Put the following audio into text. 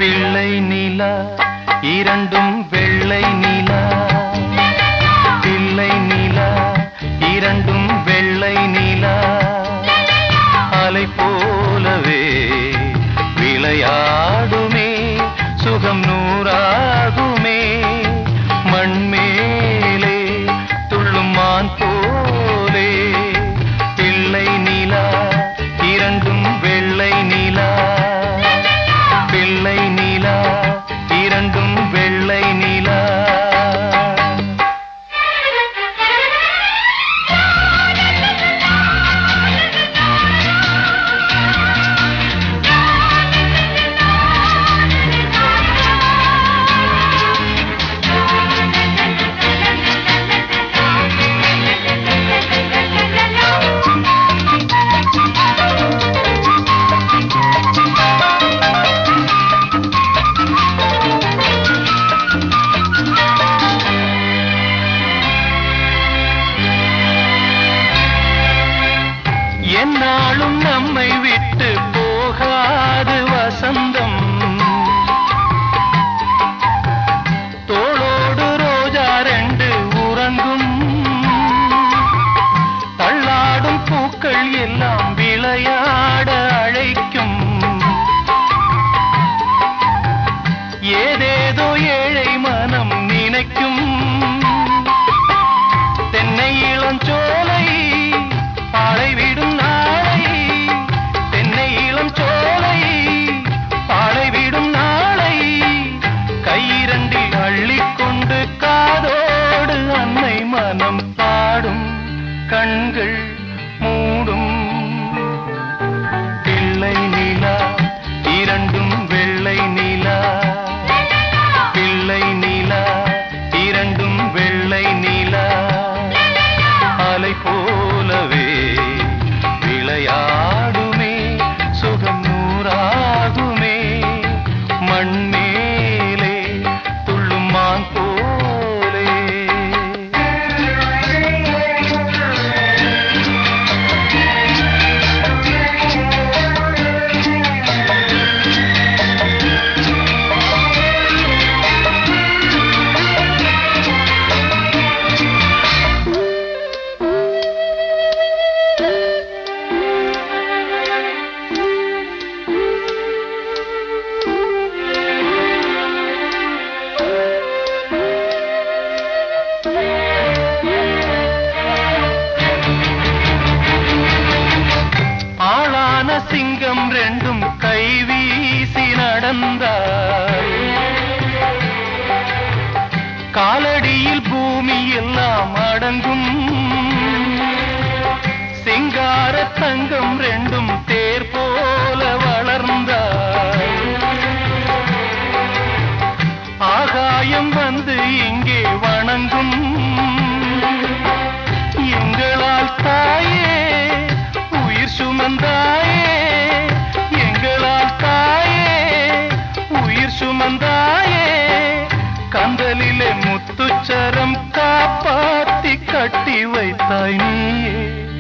பிள்ளை நிலா இரண்டும் வெள்ளை நிலா பிள்ளை நிலா இரண்டும் வெள்ளை நிலா அலை போலவே விளையாடுமே சுகம் நூறாகுமே மண்மேலே துள்ளும் மான் போலே பிள்ளை நிலா இரண்டும் வெள்ளை நிலா பிள்ளை நிலா இரண்டும் வெள்ளை நிலா என்னாலும் நம்மை விட்டு போகாது வசந்தம் தோளோடு ரோஜா ரெண்டு உறங்கும் தள்ளாடும் பூக்கள் எல்லாம் விளையாட அழைக்கும் ஏதேதோ ஏழை மனம் நினைக்கும் தென்னை இளஞ்சோலை பாழை விடும் நாளை தென்னை இளஞ்சோலை பாழை விடும் நாளை கையிரண்டில் அள்ளிக்கொண்டு காதோடு அன்னை மனம் பாடும் கண்கள் மூடும் பிள்ளை நிலா இரண்டும் வெள்ளை நிலா பிள்ளை நிலா இரண்டும் வெள்ளை நிலா அலை போலவே விளையாடுமே சுகம் நூறாகுமே மண்மேலே துள்ளும் மான் போலே ஆளான சிங்கம் ரெண்டும் கை வீசி நடந்தாய் காலடியில் பூமி எல்லாம் அடங்கும் சிங்கார தங்கம் ரெண்டும் தேர் போல வளர்ந்தாய் ஆகாயம் வந்து இங்கே வணங்கும் எங்களால் தாயே உயிர் சுமந்தாயே எங்களால் தாயே உயிர் சுமந்தாயே கந்தலிலே முத்துச்சரம் காப்பாத்தி கட்டி வைத்தாய் நீயே